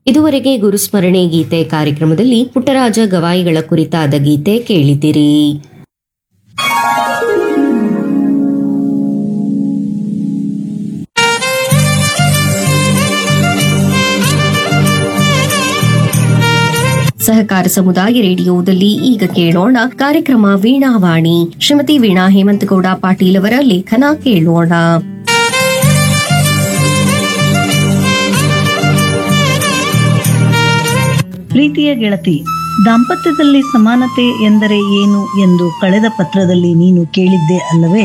ಇದುವರೆಗೆ ಗುರುಸ್ಮರಣೆ ಗೀತೆ ಕಾರ್ಯಕ್ರಮದಲ್ಲಿ ಪುಟ್ಟರಾಜ ಗವಾಯಿಗಳ ಕುರಿತಾದ ಗೀತೆ ಕೇಳಿದಿರಿ ಸಹಕಾರ ಸಮುದಾಯ ರೇಡಿಯೋದಲ್ಲಿ ಈಗ ಕೇಳೋಣ ಕಾರ್ಯಕ್ರಮ ವೀಣಾವಾಣಿ ಶ್ರೀಮತಿ ವೀಣಾ ಹೇಮಂತಗೌಡ ಪಾಟೀಲ್ ಅವರ ಲೇಖನ ಕೇಳೋಣ ಪ್ರೀತಿಯ ಗೆಳತಿ ದಾಂಪತ್ಯದಲ್ಲಿ ಸಮಾನತೆ ಎಂದರೆ ಏನು ಎಂದು ಕಳೆದ ಪತ್ರದಲ್ಲಿ ನೀನು ಕೇಳಿದ್ದೆ ಅಲ್ಲವೇ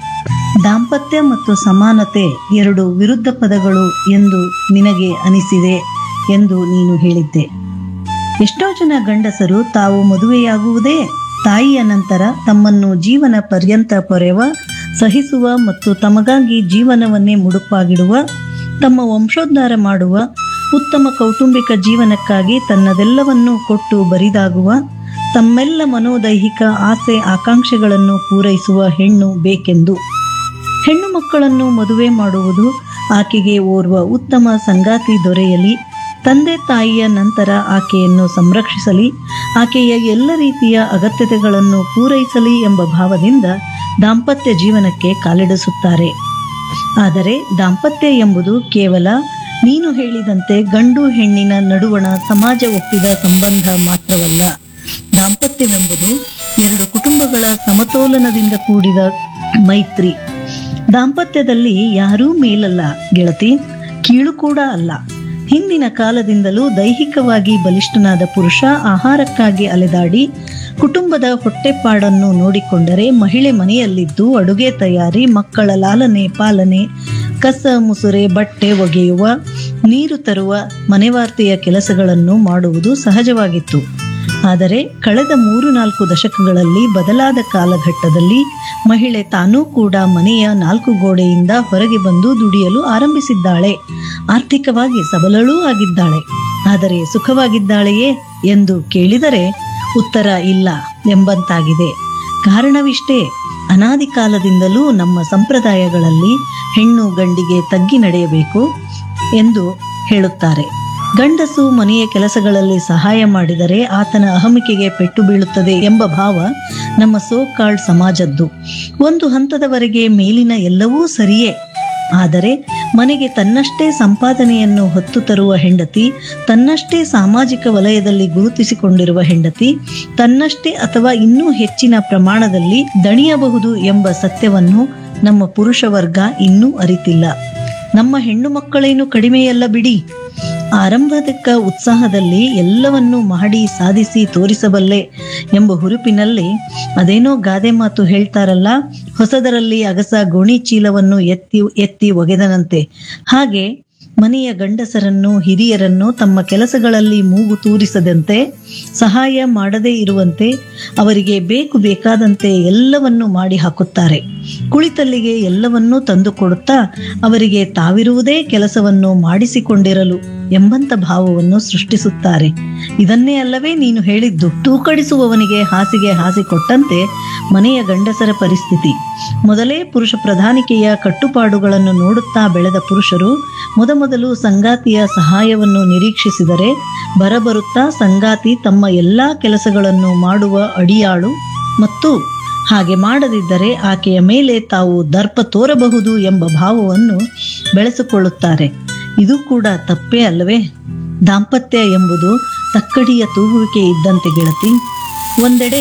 ದಾಂಪತ್ಯ ಮತ್ತು ಸಮಾನತೆ ಎರಡು ವಿರುದ್ಧ ಪದಗಳು ಎಂದು ನಿನಗೆ ಅನಿಸಿದೆ ಎಂದು ನೀನು ಹೇಳಿದ್ದೆ ಎಷ್ಟೋ ಜನ ಗಂಡಸರು ತಾವು ಮದುವೆಯಾಗುವುದೇ ತಾಯಿಯ ನಂತರ ತಮ್ಮನ್ನು ಜೀವನ ಪರ್ಯಂತ ಪೊರೆವ ಸಹಿಸುವ ಮತ್ತು ತಮಗಾಗಿ ಜೀವನವನ್ನೇ ಮುಡುಪಾಗಿಡುವ ತಮ್ಮ ವಂಶೋದ್ಧಾರ ಮಾಡುವ ಉತ್ತಮ ಕೌಟುಂಬಿಕ ಜೀವನಕ್ಕಾಗಿ ತನ್ನದೆಲ್ಲವನ್ನೂ ಕೊಟ್ಟು ಬರಿದಾಗುವ ತಮ್ಮೆಲ್ಲ ಮನೋದೈಹಿಕ ಆಸೆ ಆಕಾಂಕ್ಷೆಗಳನ್ನು ಪೂರೈಸುವ ಹೆಣ್ಣು ಬೇಕೆಂದು ಹೆಣ್ಣು ಮಕ್ಕಳನ್ನು ಮದುವೆ ಮಾಡುವುದು ಆಕೆಗೆ ಓರ್ವ ಉತ್ತಮ ಸಂಗಾತಿ ದೊರೆಯಲಿ ತಂದೆ ತಾಯಿಯ ನಂತರ ಆಕೆಯನ್ನು ಸಂರಕ್ಷಿಸಲಿ ಆಕೆಯ ಎಲ್ಲ ರೀತಿಯ ಅಗತ್ಯತೆಗಳನ್ನು ಪೂರೈಸಲಿ ಎಂಬ ಭಾವದಿಂದ ದಾಂಪತ್ಯ ಜೀವನಕ್ಕೆ ಕಾಲಿಡಿಸುತ್ತಾರೆ ಆದರೆ ದಾಂಪತ್ಯ ಎಂಬುದು ಕೇವಲ ನೀನು ಹೇಳಿದಂತೆ ಗಂಡು ಹೆಣ್ಣಿನ ನಡುವಣ ಸಮಾಜ ಒಪ್ಪಿದ ಸಂಬಂಧ ಮಾತ್ರವಲ್ಲ ದಾಂಪತ್ಯವೆಂಬುದು ಎರಡು ಕುಟುಂಬಗಳ ಸಮತೋಲನದಿಂದ ಕೂಡಿದ ಮೈತ್ರಿ ದಾಂಪತ್ಯದಲ್ಲಿ ಯಾರೂ ಮೇಲಲ್ಲ ಗೆಳತಿ ಕೀಳು ಕೂಡ ಅಲ್ಲ ಹಿಂದಿನ ಕಾಲದಿಂದಲೂ ದೈಹಿಕವಾಗಿ ಬಲಿಷ್ಠನಾದ ಪುರುಷ ಆಹಾರಕ್ಕಾಗಿ ಅಲೆದಾಡಿ ಕುಟುಂಬದ ಹೊಟ್ಟೆಪಾಡನ್ನು ನೋಡಿಕೊಂಡರೆ ಮಹಿಳೆ ಮನೆಯಲ್ಲಿದ್ದು ಅಡುಗೆ ತಯಾರಿ ಮಕ್ಕಳ ಲಾಲನೆ ಪಾಲನೆ ಕಸ ಮುಸುರೆ ಬಟ್ಟೆ ಒಗೆಯುವ ನೀರು ತರುವ ಮನೆವಾರ್ತೆಯ ಕೆಲಸಗಳನ್ನು ಮಾಡುವುದು ಸಹಜವಾಗಿತ್ತು ಆದರೆ ಕಳೆದ ಮೂರು ನಾಲ್ಕು ದಶಕಗಳಲ್ಲಿ ಬದಲಾದ ಕಾಲಘಟ್ಟದಲ್ಲಿ ಮಹಿಳೆ ತಾನೂ ಕೂಡ ಮನೆಯ ನಾಲ್ಕು ಗೋಡೆಯಿಂದ ಹೊರಗೆ ಬಂದು ದುಡಿಯಲು ಆರಂಭಿಸಿದ್ದಾಳೆ ಆರ್ಥಿಕವಾಗಿ ಸಬಲಳೂ ಆಗಿದ್ದಾಳೆ ಆದರೆ ಸುಖವಾಗಿದ್ದಾಳೆಯೇ ಎಂದು ಕೇಳಿದರೆ ಉತ್ತರ ಇಲ್ಲ ಎಂಬಂತಾಗಿದೆ ಕಾರಣವಿಷ್ಟೇ ಅನಾದಿ ಕಾಲದಿಂದಲೂ ನಮ್ಮ ಸಂಪ್ರದಾಯಗಳಲ್ಲಿ ಹೆಣ್ಣು ಗಂಡಿಗೆ ತಗ್ಗಿ ನಡೆಯಬೇಕು ಎಂದು ಹೇಳುತ್ತಾರೆ ಗಂಡಸು ಮನೆಯ ಕೆಲಸಗಳಲ್ಲಿ ಸಹಾಯ ಮಾಡಿದರೆ ಆತನ ಅಹಮಿಕೆಗೆ ಪೆಟ್ಟು ಬೀಳುತ್ತದೆ ಎಂಬ ಭಾವ ನಮ್ಮ ಸೋ ಕಾಲ್ಡ್ ಸಮಾಜದ್ದು ಒಂದು ಹಂತದವರೆಗೆ ಮೇಲಿನ ಎಲ್ಲವೂ ಸರಿಯೇ ಆದರೆ ಮನೆಗೆ ತನ್ನಷ್ಟೇ ಸಂಪಾದನೆಯನ್ನು ಹೊತ್ತು ತರುವ ಹೆಂಡತಿ ತನ್ನಷ್ಟೇ ಸಾಮಾಜಿಕ ವಲಯದಲ್ಲಿ ಗುರುತಿಸಿಕೊಂಡಿರುವ ಹೆಂಡತಿ ತನ್ನಷ್ಟೇ ಅಥವಾ ಇನ್ನೂ ಹೆಚ್ಚಿನ ಪ್ರಮಾಣದಲ್ಲಿ ದಣಿಯಬಹುದು ಎಂಬ ಸತ್ಯವನ್ನು ನಮ್ಮ ಪುರುಷ ವರ್ಗ ಇನ್ನೂ ಅರಿತಿಲ್ಲ ನಮ್ಮ ಹೆಣ್ಣು ಮಕ್ಕಳೇನು ಕಡಿಮೆಯಲ್ಲ ಬಿಡಿ ಆರಂಭದಕ್ಕ ಉತ್ಸಾಹದಲ್ಲಿ ಎಲ್ಲವನ್ನೂ ಮಾಡಿ ಸಾಧಿಸಿ ತೋರಿಸಬಲ್ಲೆ ಎಂಬ ಹುರುಪಿನಲ್ಲಿ ಅದೇನೋ ಗಾದೆ ಮಾತು ಹೇಳ್ತಾರಲ್ಲ ಹೊಸದರಲ್ಲಿ ಅಗಸ ಗೋಣಿ ಚೀಲವನ್ನು ಎತ್ತಿ ಎತ್ತಿ ಒಗೆದನಂತೆ ಹಾಗೆ ಮನೆಯ ಗಂಡಸರನ್ನು ಹಿರಿಯರನ್ನು ತಮ್ಮ ಕೆಲಸಗಳಲ್ಲಿ ಮೂಗು ತೂರಿಸದಂತೆ ಸಹಾಯ ಮಾಡದೇ ಇರುವಂತೆ ಅವರಿಗೆ ಬೇಕು ಬೇಕಾದಂತೆ ಎಲ್ಲವನ್ನೂ ಮಾಡಿ ಹಾಕುತ್ತಾರೆ ಕುಳಿತಲ್ಲಿಗೆ ಎಲ್ಲವನ್ನೂ ತಂದು ಕೊಡುತ್ತಾ ಅವರಿಗೆ ತಾವಿರುವುದೇ ಕೆಲಸವನ್ನು ಮಾಡಿಸಿಕೊಂಡಿರಲು ಎಂಬಂತ ಭಾವವನ್ನು ಸೃಷ್ಟಿಸುತ್ತಾರೆ ಇದನ್ನೇ ಅಲ್ಲವೇ ನೀನು ಹೇಳಿದ್ದು ತೂಕಡಿಸುವವನಿಗೆ ಹಾಸಿಗೆ ಹಾಸಿಕೊಟ್ಟಂತೆ ಮನೆಯ ಗಂಡಸರ ಪರಿಸ್ಥಿತಿ ಮೊದಲೇ ಪುರುಷ ಪ್ರಧಾನಿಕೆಯ ಕಟ್ಟುಪಾಡುಗಳನ್ನು ನೋಡುತ್ತಾ ಬೆಳೆದ ಪುರುಷರು ಮೊದಮೊದಲು ಸಂಗಾತಿಯ ಸಹಾಯವನ್ನು ನಿರೀಕ್ಷಿಸಿದರೆ ಬರಬರುತ್ತಾ ಸಂಗಾತಿ ತಮ್ಮ ಎಲ್ಲಾ ಕೆಲಸಗಳನ್ನು ಮಾಡುವ ಅಡಿಯಾಳು ಮತ್ತು ಹಾಗೆ ಮಾಡದಿದ್ದರೆ ಆಕೆಯ ಮೇಲೆ ತಾವು ದರ್ಪ ತೋರಬಹುದು ಎಂಬ ಭಾವವನ್ನು ಬೆಳೆಸಿಕೊಳ್ಳುತ್ತಾರೆ ಇದು ಕೂಡ ತಪ್ಪೇ ಅಲ್ಲವೇ ದಾಂಪತ್ಯ ಎಂಬುದು ತಕ್ಕಡಿಯ ತೂಗುವಿಕೆ ಇದ್ದಂತೆ ಗೆಳತಿ ಒಂದೆಡೆ